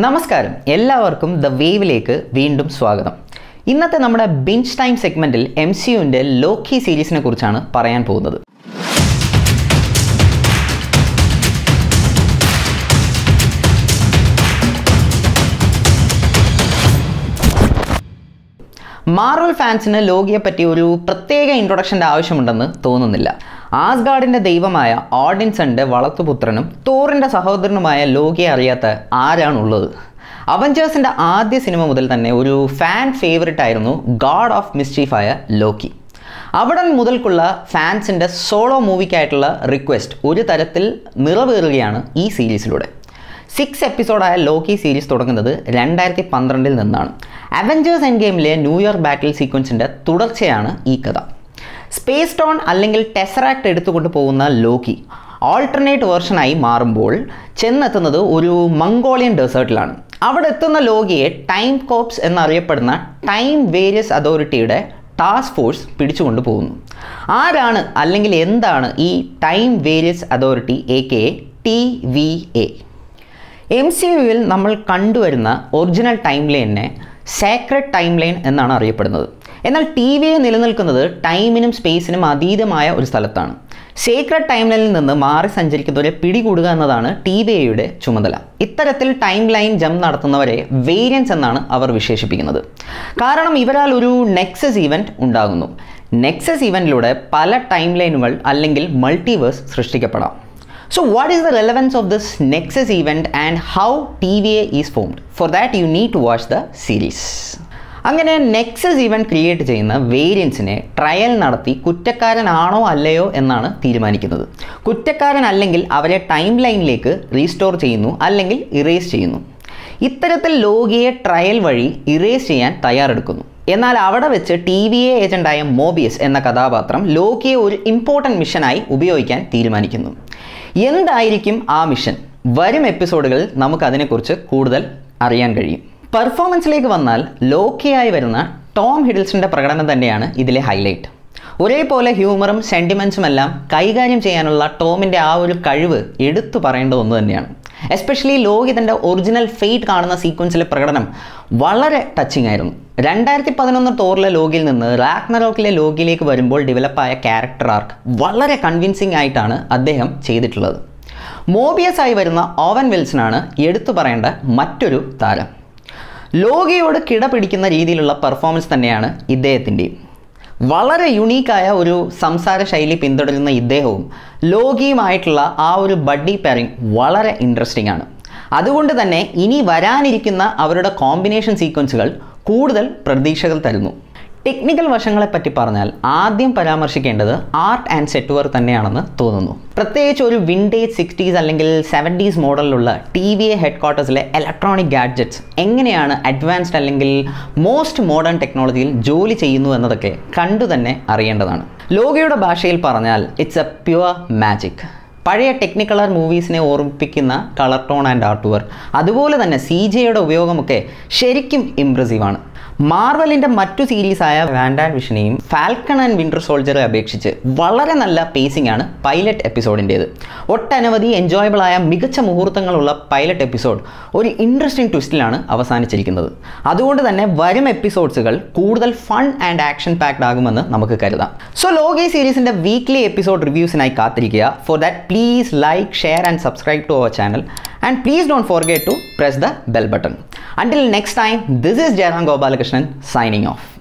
നമസ്കാരം എല്ലാവർക്കും ദ വേവിലേക്ക് വീണ്ടും സ്വാഗതം ഇന്നത്തെ നമ്മുടെ ബിഞ്ച് ടൈം സെഗ്മെൻറ്റിൽ എം സി യുവിൻ്റെ ലോക്കി സീരീസിനെ കുറിച്ചാണ് പറയാൻ പോകുന്നത് മാർവൽ ഫാൻസിന് ലോകിയെ പറ്റി ഒരു പ്രത്യേക ഇൻട്രൊഡക്ഷൻ്റെ ആവശ്യമുണ്ടെന്ന് തോന്നുന്നില്ല ആസ്ഗാർഡിൻ്റെ ദൈവമായ ഓഡിൻസന്റെ വളർത്തുപുത്രനും തോറിൻ്റെ സഹോദരനുമായ ലോകിയെ അറിയാത്ത ആരാണുള്ളത് അവഞ്ചേഴ്സിൻ്റെ ആദ്യ സിനിമ മുതൽ തന്നെ ഒരു ഫാൻ ഫേവററ്റ് ആയിരുന്നു ഗാഡ് ഓഫ് മിസ്റ്റീഫായ ലോക്കി അവിടെ മുതൽക്കുള്ള ഫാൻസിൻ്റെ സോളോ മൂവിക്കായിട്ടുള്ള റിക്വസ്റ്റ് ഒരു തരത്തിൽ നിറവേറുകയാണ് ഈ സീരീസിലൂടെ സിക്സ് എപ്പിസോഡായ ലോക്കി സീരീസ് തുടങ്ങുന്നത് രണ്ടായിരത്തി പന്ത്രണ്ടിൽ നിന്നാണ് അവഞ്ചേഴ്സ് എൻ ഗെയിമിലെ ന്യൂ ഇയർ ബാറ്റിൽ സീക്വൻസിൻ്റെ തുടർച്ചയാണ് ഈ കഥ സ്പേസ് ടോൺ അല്ലെങ്കിൽ ടെസറാക്ട് എടുത്തുകൊണ്ട് പോകുന്ന ലോക്കി ഓൾട്ടർനേറ്റ് വേർഷനായി മാറുമ്പോൾ ചെന്നെത്തുന്നത് ഒരു മംഗോളിയൻ ഡെസേർട്ടിലാണ് അവിടെ എത്തുന്ന ലോകിയെ ടൈം കോപ്സ് എന്നറിയപ്പെടുന്ന ടൈം വേരിയസ് അതോറിറ്റിയുടെ ടാസ്ക് ഫോഴ്സ് പിടിച്ചുകൊണ്ട് പോകുന്നു ആരാണ് അല്ലെങ്കിൽ എന്താണ് ഈ time variance authority A K T V A M C യുവിൽ നമ്മൾ കണ്ടുവരുന്ന ഒറിജിനൽ ടൈം ലൈനിനെ സേക്രഡ് ടൈം ലൈൻ എന്നാണ് അറിയപ്പെടുന്നത് എന്നാൽ ടി വി എ നിലനിൽക്കുന്നത് ടൈമിനും സ്പേസിനും അതീതമായ ഒരു സ്ഥലത്താണ് സേക്രഡ് ടൈം ലൈനിൽ നിന്ന് മാറി സഞ്ചരിക്കുന്നവരെ പിടികൂടുക എന്നതാണ് ടി വി എയുടെ ചുമതല ഇത്തരത്തിൽ ടൈം ലൈൻ ജംപ് നടത്തുന്നവരെ വേരിയൻസ് എന്നാണ് അവർ വിശേഷിപ്പിക്കുന്നത് കാരണം ഇവരാൽ ഒരു നെക്സസ് ഇവൻറ്റ് ഉണ്ടാകുന്നു നെക്സസ് ഇവൻറ്റിലൂടെ പല ടൈം ലൈനുകൾ അല്ലെങ്കിൽ മൾട്ടിവേഴ്സ് സൃഷ്ടിക്കപ്പെടാം So what is the relevance of this Nexus event and how TVA is formed? For that you need to watch the series. അങ്ങനെ നെക്സസ് ഇവൻറ്റ് ക്രിയേറ്റ് ചെയ്യുന്ന വേരിയൻസിനെ ട്രയൽ നടത്തി കുറ്റക്കാരനാണോ അല്ലയോ എന്നാണ് തീരുമാനിക്കുന്നത് കുറ്റക്കാരൻ അല്ലെങ്കിൽ അവരെ ടൈം ലൈനിലേക്ക് റീസ്റ്റോർ ചെയ്യുന്നു അല്ലെങ്കിൽ ഇറേസ് ചെയ്യുന്നു ഇത്തരത്തിൽ ലോകിയെ ട്രയൽ വഴി ഇറേസ് ചെയ്യാൻ തയ്യാറെടുക്കുന്നു എന്നാൽ അവിടെ വെച്ച് ടി വി എ ഏജൻ്റായ മോബിയസ് എന്ന കഥാപാത്രം ലോകിയെ ഒരു ഇമ്പോർട്ടൻറ്റ് മിഷനായി ഉപയോഗിക്കാൻ തീരുമാനിക്കുന്നു എന്തായിരിക്കും ആ മിഷൻ വരും എപ്പിസോഡുകളിൽ നമുക്കതിനെക്കുറിച്ച് കൂടുതൽ അറിയാൻ കഴിയും പെർഫോമൻസിലേക്ക് വന്നാൽ ലോക്കിയായി വരുന്ന ടോം ഹിഡിൽസിൻ്റെ പ്രകടനം തന്നെയാണ് ഇതിലെ ഹൈലൈറ്റ് ഒരേപോലെ ഹ്യൂമറും സെൻറ്റിമെൻസും എല്ലാം കൈകാര്യം ചെയ്യാനുള്ള ടോമിൻ്റെ ആ ഒരു കഴിവ് എടുത്തു പറയേണ്ട ഒന്ന് തന്നെയാണ് എസ്പെഷ്യലി ലോകി തൻ്റെ ഒറിജിനൽ ഫെയ്റ്റ് കാണുന്ന സീക്വൻസിലെ പ്രകടനം വളരെ ടച്ചിങ് ആയിരുന്നു രണ്ടായിരത്തി പതിനൊന്ന് ടോറിലെ ലോഗിൽ നിന്ന് റാക്നറോക്കിലെ ലോഗിയിലേക്ക് വരുമ്പോൾ ഡെവലപ്പായ ക്യാരക്ടർ ആർക്ക് വളരെ കൺവിൻസിംഗ് ആയിട്ടാണ് അദ്ദേഹം ചെയ്തിട്ടുള്ളത് മോബിയസ് ആയി വരുന്ന ഓവൻ വിൽസനാണ് എടുത്തു പറയേണ്ട മറ്റൊരു താരം ലോകിയോട് കിട പിടിക്കുന്ന രീതിയിലുള്ള പെർഫോമൻസ് തന്നെയാണ് ഇദ്ദേഹത്തിൻ്റെയും വളരെ യുണീക്കായ ഒരു സംസാര ശൈലി പിന്തുടരുന്ന ഇദ്ദേഹവും ലോകിയുമായിട്ടുള്ള ആ ഒരു ബഡ്ഡി പെയറിംഗ് വളരെ ഇൻട്രസ്റ്റിംഗ് ആണ് അതുകൊണ്ട് തന്നെ ഇനി വരാനിരിക്കുന്ന അവരുടെ കോമ്പിനേഷൻ സീക്വൻസുകൾ കൂടുതൽ പ്രതീക്ഷകൾ തരുന്നു ടെക്നിക്കൽ വശങ്ങളെപ്പറ്റി പറഞ്ഞാൽ ആദ്യം പരാമർശിക്കേണ്ടത് ആർട്ട് ആൻഡ് സെറ്റ് വർക്ക് തന്നെയാണെന്ന് തോന്നുന്നു പ്രത്യേകിച്ച് ഒരു വിൻറ്റേജ് സിക്സ്റ്റീസ് അല്ലെങ്കിൽ സെവൻറ്റീസ് മോഡലിലുള്ള ടി വി എ ഹെഡ് ക്വാർട്ടേഴ്സിലെ ഇലക്ട്രോണിക് ഗാഡ്ജറ്റ്സ് എങ്ങനെയാണ് അഡ്വാൻസ്ഡ് അല്ലെങ്കിൽ മോസ്റ്റ് മോഡേൺ ടെക്നോളജിയിൽ ജോലി ചെയ്യുന്നു എന്നതൊക്കെ കണ്ടു തന്നെ അറിയേണ്ടതാണ് ലോകയുടെ ഭാഷയിൽ പറഞ്ഞാൽ ഇറ്റ്സ് എ പ്യുവർ മാജിക് പഴയ ടെക്നിക്കലർ മൂവീസിനെ ഓർമ്മിപ്പിക്കുന്ന colour tone and art work അതുപോലെ തന്നെ സി ജെയുടെ ഉപയോഗമൊക്കെ ശരിക്കും ഇംപ്രസീവാണ് മാർവലിൻ്റെ മറ്റു സീരീസായ വാൻഡാൻ വിഷനെയും ഫാൽക്കൺ ആൻഡ് വിൻ്റർ സോൾജറെ അപേക്ഷിച്ച് വളരെ നല്ല പേസിംഗ് ആണ് പൈലറ്റ് എപ്പിസോഡിൻ്റേത് ഒട്ടനവധി എൻജോയബിൾ ആയ മികച്ച മുഹൂർത്തങ്ങളുള്ള പൈലറ്റ് എപ്പിസോഡ് ഒരു ഇൻട്രസ്റ്റിംഗ് ട്വിസ്റ്റിലാണ് അവസാനിച്ചിരിക്കുന്നത് അതുകൊണ്ട് തന്നെ വരും എപ്പിസോഡ്സുകൾ കൂടുതൽ ഫൺ ആൻഡ് ആക്ഷൻ പാക്ഡ് ആകുമെന്ന് നമുക്ക് കരുതാം സോ ലോകേ സീരീസിൻ്റെ വീക്ക്ലി എപ്പിസോഡ് റിവ്യൂസിനായി കാത്തിരിക്കുക for that please like share and subscribe to our channel and please don't forget to press the bell button. Until next time, this is Jairam Gopalakrishnan signing off.